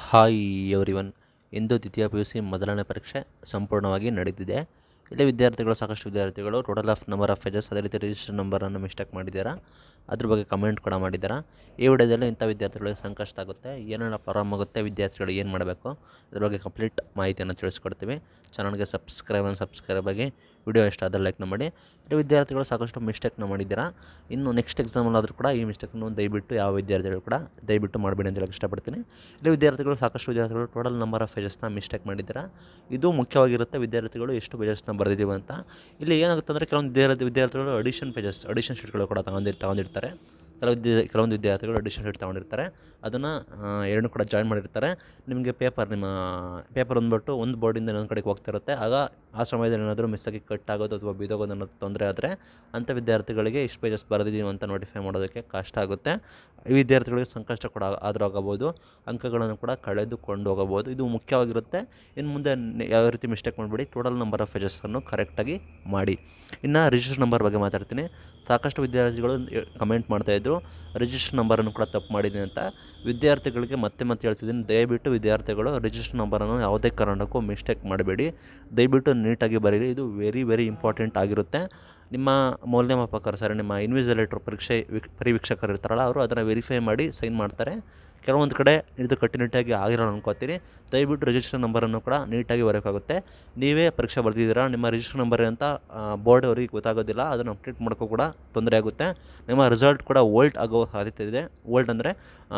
hi everyone ಇಂದು ದ್ವಿತೀಯ P U C ಮೊದಲನೇ ಪರೀಕ್ಷೆ ಸಂಪೂರ್ಣವಾಗಿ ನಡೆದಿದೆ ಇಲ್ಲಿ ವಿದ್ಯಾರ್ಥಿಗಳು ಸಾಕಷ್ಟು ವಿದ್ಯಾರ್ಥಿಗಳು total of number of pages ಅದೇ ರೀತಿ ರಿಜಿಸ್ಟರ್ ನಂಬರನ್ನು ಮಿಸ್ಟೇಕ್ ಮಾಡಿದ್ದೀರಾ ಅದ್ರ ಬಗ್ಗೆ ಕಮೆಂಟ್ ಕೂಡ ಮಾಡಿದ್ದೀರಾ ಈ ವಿಡಿಯೋದಲ್ಲಿ ಇಂಥ ವಿದ್ಯಾರ್ಥಿಗಳಿಗೆ ಸಂಕಷ್ಟ ಆಗುತ್ತೆ ಏನೆಲ್ಲ ಪ್ರಾಬ್ಲಮ್ ಆಗುತ್ತೆ ವಿದ್ಯಾರ್ಥಿಗಳು ಏನು ಮಾಡಬೇಕು ಇದ್ರ ಬಗ್ಗೆ ಕಂಪ್ಲೀಟ್ ಮಾಹಿತಿಯನ್ನು ತಿಳಿಸ್ಕೊಡ್ತೀವಿ ಚಾನಲ್ಗೆ ಸಬ್ಸ್ಕ್ರೈಬ್ ಅನ್ನು ಸಬ್ಸ್ಕ್ರೈಬ್ ಆಗಿ ವಿಡಿಯೋ ಇಷ್ಟ ಆದರೆ ಲೈಕ್ನ ಮಾಡಿ ಇಲ್ಲಿ ವಿದ್ಯಾರ್ಥಿಗಳು ಸಾಕಷ್ಟು ಮಿಸ್ಟೇಕ್ನ ಮಾಡಿದ್ದೀರಾ ಇನ್ನು ನೆಕ್ಸ್ಟ್ ಎಕ್ಸಾಮಲ್ಲಾದರೂ ಕೂಡ ಈ ಮಿಸ್ಟೇಕ್ನು ದಯವಿಟ್ಟು ಯಾವ ವಿದ್ಯಾರ್ಥಿಗಳು ಕೂಡ ದಯವಿಟ್ಟು ಮಾಡಬೇಡಿ ಅಂತ ಹೇಳಕ್ಕೆ ಇಷ್ಟಪಡ್ತೀನಿ ಇಲ್ಲಿ ವಿದ್ಯಾರ್ಥಿಗಳು ಸಾಕಷ್ಟು ವಿದ್ಯಾರ್ಥಿಗಳು ಟೋಟಲ್ ನಂಬರ್ ಆಫ್ ಪೇಜಸ್ನ ಮಿಸ್ಟೇಕ್ ಮಾಡಿದ್ದೀರಾ ಇದು ಮುಖ್ಯವಾಗಿರುತ್ತೆ ವಿದ್ಯಾರ್ಥಿಗಳು ಎಷ್ಟು ಪೇಜಸ್ನ ಬರೆದಿದ್ದೀವಿ ಅಂತ ಇಲ್ಲಿ ಏನಾಗುತ್ತೆ ಅಂದರೆ ಕೆಲವೊಂದು ವಿದ್ಯಾರ್ಥಿ ವಿದ್ಯಾರ್ಥಿಗಳು ಅಡಿಷನ್ ಪೇಜಸ್ ಅಡಿಷನ್ ಶೀಟ್ಗಳು ಕೂಡ ತಗೊಂಡಿರ್ ತಗೊಂಡಿರ್ತಾರೆ ಕೆಲವು ವಿದ್ಯಾ ಕೆಲವೊಂದು ವಿದ್ಯಾರ್ಥಿಗಳು ಅಡಿಷನ್ ಶೀಟ್ ತೊಗೊಂಡಿರ್ತಾರೆ ಅದನ್ನು ಎರಡನ್ನೂ ಕೂಡ ಜಾಯ್ನ್ ಮಾಡಿರ್ತಾರೆ ನಿಮಗೆ ಪೇಪರ್ ನಿಮ್ಮ ಪೇಪರ್ ಬಂದ್ಬಿಟ್ಟು ಒಂದು ಬೋರ್ಡಿಂದ ಇನ್ನೊಂದು ಕಡೆಗೆ ಹೋಗ್ತಿರುತ್ತೆ ಆಗ ಆ ಸಮಯದಲ್ಲಿ ಏನಾದರೂ ಮಿಸ್ಸಾಗಿ ಕಟ್ ಆಗೋದು ಅಥವಾ ಬಿದೋಗೋದು ಅನ್ನೋದು ತೊಂದರೆ ಆದರೆ ಅಂಥ ವಿದ್ಯಾರ್ಥಿಗಳಿಗೆ ಇಷ್ಟು ಪೇಜಸ್ ಬರೆದಿದ್ದೀವಿ ಅಂತ ನೋಟಿಫೈ ಮಾಡೋದಕ್ಕೆ ಕಷ್ಟ ಆಗುತ್ತೆ ಈ ವಿದ್ಯಾರ್ಥಿಗಳಿಗೆ ಸಂಕಷ್ಟ ಕೂಡ ಆದರೂ ಆಗಬಹುದು ಅಂಕಗಳನ್ನು ಕೂಡ ಕಳೆದುಕೊಂಡು ಹೋಗಬಹುದು ಇದು ಮುಖ್ಯವಾಗಿರುತ್ತೆ ಇನ್ನು ಮುಂದೆ ನೆ- ಯಾವ ರೀತಿ ಮಿಸ್ಟೇಕ್ ಮಾಡಬೇಡಿ ಟೋಟಲ್ ನಂಬರ್ ಆಫ್ ಪೇಜಸ್ಸನ್ನು ಕರೆಕ್ಟಾಗಿ ಮಾಡಿ ಇನ್ನು ರಿಜಿಸ್ಟರ್ ನಂಬರ್ ಬಗ್ಗೆ ಮಾತಾಡ್ತೀನಿ ಸಾಕಷ್ಟು ವಿದ್ಯಾರ್ಥಿಗಳು ಕಮೆಂಟ್ ಮಾಡ್ತಾಯಿದ್ರು ರಿಜಿಸ್ಟರ್ ನಂಬರನ್ನು ಕೂಡ ತಪ್ಪು ಮಾಡಿದ್ದೀನಿ ಅಂತ ವಿದ್ಯಾರ್ಥಿಗಳಿಗೆ ಮತ್ತೆ ಮತ್ತೆ ಹೇಳ್ತಿದ್ದೀನಿ ದಯವಿಟ್ಟು ವಿದ್ಯಾರ್ಥಿಗಳು ರಿಜಿಸ್ಟರ್ ನಂಬರನ್ನು ಯಾವುದೇ ಕಾರಣಕ್ಕೂ ಮಿಸ್ಟೇಕ್ ಮಾಡಬೇಡಿ ದಯವಿಟ್ಟು ನೀಟಾಗಿ ಬರೀರಿ ಇದು ವೆರಿ ವೆರಿ ಇಂಪಾರ್ಟೆಂಟ್ ಆಗಿರುತ್ತೆ ನಿಮ್ಮ ಮೌಲ್ಯಮಾಪಕರು ಸರ್ ನಿಮ್ಮ ಇನ್ವಿಜಿಲೇಟರ್ ಪರೀಕ್ಷೆ ವೀಕ್ ಪರಿವೀಕ್ಷಕರು ಇರ್ತಾರಲ್ಲ ಅವರು ಅದನ್ನು ವೆರಿಫೈ ಮಾಡಿ ಸೈನ್ ಮಾಡ್ತಾರೆ ಕೆಲವೊಂದು ಕಡೆ ಇದು ಕಟ್ಟುನಿಟ್ಟಾಗಿ ಆಗಿರೋಣ ಅನ್ಕೋತೀನಿ ದಯವಿಟ್ಟು ರಿಜಿಸ್ಟರ್ ನಂಬರನ್ನು ಕೂಡ ನೀಟಾಗಿ ಬರೋಕ್ಕಾಗುತ್ತೆ ನೀವೇ ಪರೀಕ್ಷೆ ಬರ್ತಿದ್ದೀರಾ ನಿಮ್ಮ ರಿಜಿಸ್ಟರ್ ನಂಬರ್ ಅಂತ ಬೋರ್ಡ್ ಅವರಿಗೆ ಗೊತ್ತಾಗೋದಿಲ್ಲ ಅದನ್ನು ಅಪ್ಡೇಟ್ ಮಾಡೋಕ್ಕೂ ಕೂಡ ತೊಂದರೆ ಆಗುತ್ತೆ ನಿಮ್ಮ ರಿಸಲ್ಟ್ ಕೂಡ ಓಲ್ಡ್ ಆಗೋ ಸಾಧ್ಯತೆ ಇದೆ ಓಲ್ಡ್ ಅಂದರೆ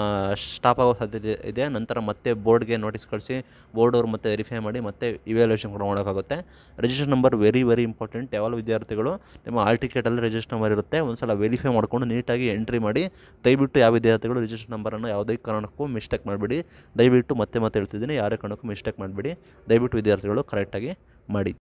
ಸ್ಟಾಪ್ ಆಗೋ ಸಾಧ್ಯತೆ ಇದೆ ನಂತರ ಮತ್ತೆ ಬೋರ್ಡ್ಗೆ ನೋಟಿಸ್ ಕಳಿಸಿ ಬೋರ್ಡ್ ಅವರು ಮತ್ತೆ ವೆರಿಫೈ ಮಾಡಿ ಮತ್ತೆ ಇವ್ಯಾಲ್ಯೂಷನ್ ಕೂಡ ಮಾಡೋಕ್ಕಾಗುತ್ತೆ register number very very important ಯಾವಾಗ ವಿದ್ಯಾರ್ಥಿಗಳು ನಿಮ್ಮ ಆಲ್ ಟಿಕೆಟಲ್ಲಿ ರಿಜಿಸ್ಟರ್ ನಂಬರ್ ಇರುತ್ತೆ ಒಂದು ಸಲ ವೆರಿಫೈ ಮಾಡ್ಕೊಂಡು ನೀಟಾಗಿ ಎಂಟ್ರಿ ಮಾಡಿ ದಯವಿಟ್ಟು ಯಾವ ವಿದ್ಯಾರ್ಥಿಗಳು ರಿಜಿಸ್ಟರ್ ನಂಬರನ್ನು ಯಾವುದೇ ಕಾರಣಕ್ಕೂ ಮಿಸ್ಟೇಕ್ ಮಾಡಬೇಡಿ ದಯವಿಟ್ಟು ಮತ್ತೆ ಮತ್ತೆ ಹೇಳ್ತಿದ್ದೀನಿ ಯಾರೇ ಕಾರಣಕ್ಕೂ ಮಿಸ್ಟೇಕ್ ಮಾಡಬೇಡಿ ದಯವಿಟ್ಟು ವಿದ್ಯಾರ್ಥಿಗಳು ಕರೆಕ್ಟಾಗಿ ಮಾಡಿ